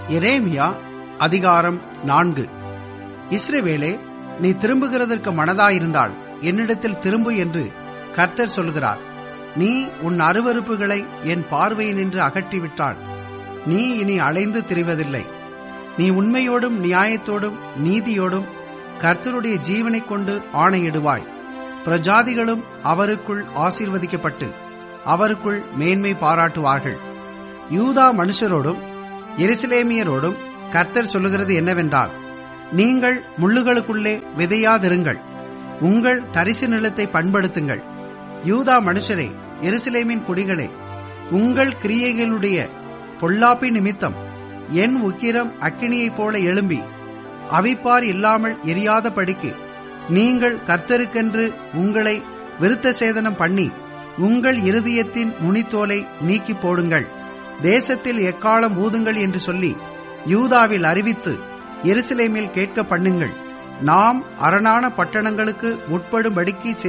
எரேமியா அதிகாரம் நான்கு இஸ்ரவேலே நீ திரும்புகிறதற்கு மனதாயிருந்தால் என்னிடத்தில் திரும்பு என்று கர்த்தர் சொல்கிறார் நீ உன் அருவருப்புகளை என் பார்வையினின்று அகற்றிவிட்டால் நீ இனி அலைந்து திரிவதில்லை நீ உண்மையோடும் நியாயத்தோடும் நீதியோடும் கர்த்தருடைய ஜீவனைக் கொண்டு ஆணையிடுவாய் பிரஜாதிகளும் அவருக்குள் ஆசீர்வதிக்கப்பட்டு அவருக்குள் மேன்மை பாராட்டுவார்கள் யூதா மனுஷரோடும் எருசலேமியரோடும் கர்த்தர் சொல்லுகிறது என்னவென்றால் நீங்கள் முள்ளுகளுக்குள்ளே விதையாதிருங்கள் உங்கள் தரிசு நிலத்தை பண்படுத்துங்கள் யூதா மனுஷரே எருசலேமின் குடிகளே உங்கள் கிரியைகளுடைய பொல்லாப்பி நிமித்தம் என் உக்கிரம் அக்கினியைப் போல எழும்பி அவிப்பார் இல்லாமல் எரியாதபடிக்கு நீங்கள் கர்த்தருக்கென்று உங்களை விருத்த சேதனம் பண்ணி உங்கள் இருதயத்தின் நுனித்தோலை நீக்கி போடுங்கள் தேசத்தில் எக்காலம் ஊதுங்கள் என்று சொல்லி யூதாவில் அறிவித்து எருசலேமில் கேட்க பண்ணுங்கள் நாம் அரணான பட்டணங்களுக்கு உட்படும்படிக்கு